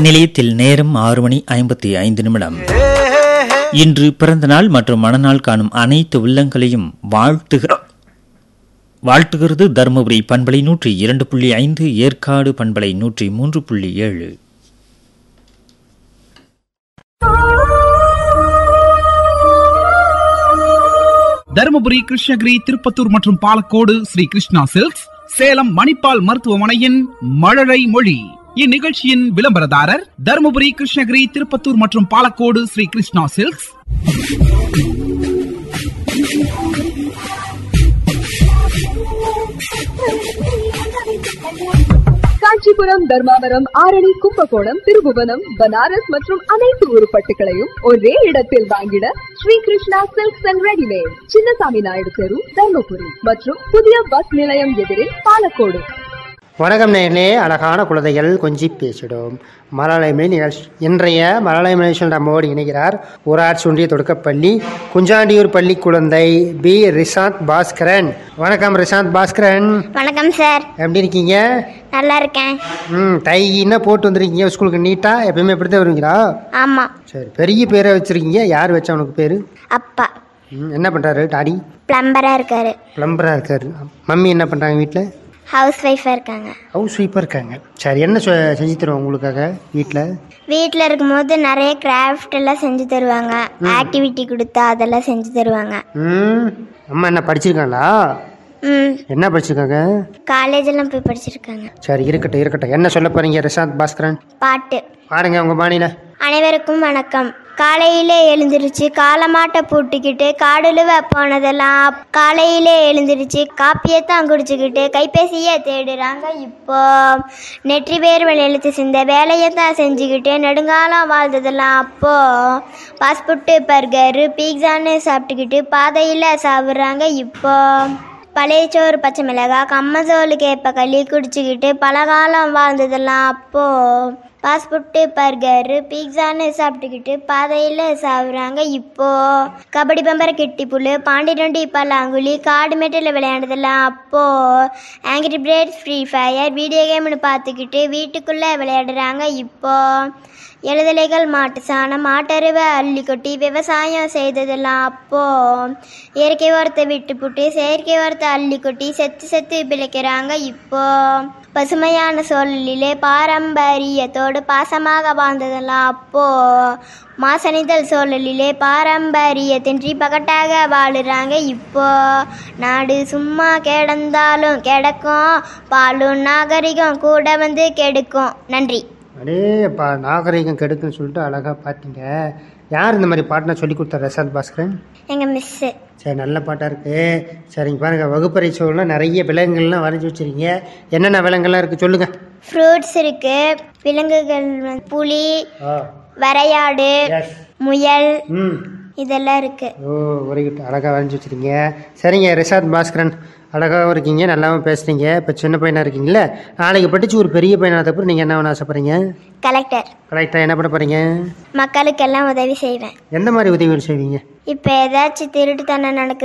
நிலையத்தில் நேரம் ஆறு மணி ஐம்பத்தி ஐந்து நிமிடம் இன்று பிறந்த நாள் மற்றும் மணநாள் காணும் அனைத்து உள்ளங்களையும் வாழ்த்துகிற வாழ்த்துகிறது தருமபுரி பண்பலை நூற்றி இரண்டு புள்ளி ஐந்து ஏற்காடு பண்பலை நூற்றி மூன்று புள்ளி ஏழு தருமபுரி கிருஷ்ணகிரி திருப்பத்தூர் மற்றும் பாலக்கோடு ஸ்ரீ கிருஷ்ணா சில்க்ஸ் சேலம் மணிப்பால் மருத்துவமனையின் மழலை மொழி இந்நிகழ்ச்சியின் விளம்பரதாரர் தருமபுரி கிருஷ்ணகிரி திருப்பத்தூர் மற்றும் பாலக்கோடு ஸ்ரீ கிருஷ்ணா சில்க்ஸ் காஞ்சிபுரம் தர்மாவரம் ஆரணி கும்பகோணம் திருபுவனம் பனாரஸ் மற்றும் அனைத்து உருப்பட்டுகளையும் ஒரே இடத்தில் வாங்கிட Sri Krishna silks and readymade Chinnasamy Naidu தெரு தர்மபுரி மற்றும் புதிய பஸ் நிலையம் எதிரில் பாலக்கோடு வணக்கம் நேர்களே அழகான குழந்தைகள் கொஞ்சி பேசிடும் மலயாளமை நிகழ்ச்சி இன்றைய மலயாளமை நிகழ்ச்சியில் நம்மோடு இணைகிறார் ஊராட்சி ஒன்றிய தொடக்கப்பள்ளி குஞ்சாண்டியூர் பள்ளி குழந்தை பி ரிஷாந்த் பாஸ்கரன் வணக்கம் ரிஷாந்த் பாஸ்கரன் வணக்கம் சார் எப்படி இருக்கீங்க நல்லா இருக்கேன் ம் டை என்ன போட்டு வந்திருக்கீங்க ஸ்கூலுக்கு நீட்டாக எப்பயுமே இப்படி தான் வருவீங்களா ஆமாம் சரி பெரிய பேரை வச்சுருக்கீங்க யார் வச்சா உனக்கு பேர் அப்பா என்ன பண்ணுறாரு டாடி பிளம்பராக இருக்காரு ப்ளம்பராக இருக்காரு மம்மி என்ன பண்ணுறாங்க வீட்டில் ஹவுஸ் ஒய்ஃபாக இருக்காங்க ஹவுஸ் ஒய்ஃபாக இருக்காங்க சரி என்ன செ- செஞ்சு தருவோம் உங்களுக்காக வீட்டில் வீட்டில் இருக்கும்போது நிறைய கிராஃப்ட் எல்லாம் செஞ்சு தருவாங்க ஆக்டிவிட்டி கொடுத்தா அதெல்லாம் செஞ்சு தருவாங்க ம் அம்மா என்ன படிச்சிருக்காங்களா ம் என்ன படிச்சிருக்காங்க காலேஜ் எல்லாம் போய் படிச்சிருக்காங்க சரி இருக்கட்டும் இருக்கட்டும் என்ன சொல்ல போறீங்க ரிஷாந்த் பாஸ்கரன் பாட்டு பாருங்க உங்க பாணியில அனைவருக்கும் வணக்கம் காலையிலே எழுந்திருச்சு காலமாட்டை பூட்டிக்கிட்டு காடுலுவ போனதெல்லாம் காலையிலே எழுந்திருச்சு காப்பியை தான் குடிச்சுக்கிட்டு கைபேசியை தேடுறாங்க இப்போ நெற்றி வேர்வல் எழுத்து சிந்த வேலையை தான் செஞ்சுக்கிட்டு நெடுங்காலம் வாழ்ந்ததெல்லாம் அப்போ பாஸ்புட்டு பர்கரு பீட்சான்னு சாப்பிட்டுக்கிட்டு பாதையில் சாப்பிட்றாங்க இப்போ பழைய சோறு பச்சை மிளகாய் கம்மசோறு கேப்ப களி குடிச்சுக்கிட்டு பலகாலம் வாழ்ந்ததெல்லாம் அப்போ பாஸ்புட்டு பர்கரு பீட்சான்னு சாப்பிட்டுக்கிட்டு பாதையில் சாப்பிட்றாங்க இப்போ கபடி பம்பர கிட்டி புல்லு பாண்டி நொண்டி பல்லாங்குழி காடு மெட்டில் விளையாண்டதெல்லாம் அப்போ angry bird free fire video கேம்னு பார்த்துக்கிட்டு வீட்டுக்குள்ளே விளையாடுறாங்க இப்போ எழுதலைகள் மாட்டு சாணம் மாட்டருவை அள்ளி கொட்டி விவசாயம் செய்ததெல்லாம் அப்போ இயற்கை உரத்தை விட்டு புட்டு செயற்கை உரத்தை அள்ளி கொட்டி செத்து செத்து பிழைக்கிறாங்க இப்போ பசுமையான சூழலிலே பாரம்பரியத்தோடு பாசமாக வாழ்ந்ததெல்லாம் அப்போ மாசணிதல் சூழலிலே பாரம்பரியத்தின்றி பகட்டாக வாழுறாங்க இப்போ நாடு சும்மா கிடந்தாலும் கிடக்கும் பாலும் நாகரிகம் கூட வந்து கெடுக்கும் நன்றி அடேப்பா நாகரிகம் கெடுக்குன்னு சொல்லிட்டு அழகா பார்த்தீங்க யார் இந்த மாதிரி பாட்டினா சொல்லி கொடுத்தா ரிஷாந்த் பாஸ்கரன் எங்கள் மிஸ்ஸு சரி நல்ல பாட்டாக இருக்கு சரிங்க பாருங்க வகுப்பறை சூழலாம் நிறைய விலங்குகள்லாம் வரைஞ்சி வச்சிருக்கீங்க என்னென்ன விலங்குகள்லாம் இருக்கு சொல்லுங்க ஃப்ரூட்ஸ் இருக்கு விலங்குகள் வந்து புலி ஆ வரையாடு எஸ் முயல் ம் இதெல்லாம் இருக்கு ஓ வெரி குட் அழகாக வரைஞ்சி வச்சிருக்கீங்க சரிங்க ரிஷாந்த் பாஸ்கரன் அழகாகவும் இருக்கீங்க நல்லாவும் பேசுறீங்க இப்போ சின்ன பையனாக இருக்கீங்களே நாளைக்கு படித்து ஒரு பெரிய பையனாக நீங்கள் என்ன பண்ண ஆசைப்படுறீங்க கலெக்டர் கரெக்டாக என்ன பண்ண போகிறீங்க மக்களுக்கெல்லாம் உதவி செய்வேன் எந்த மாதிரி உதவிகள் செய்வீங்க இப்போ ஏதாச்சும் திருட்டுத்தனம் நடக்குது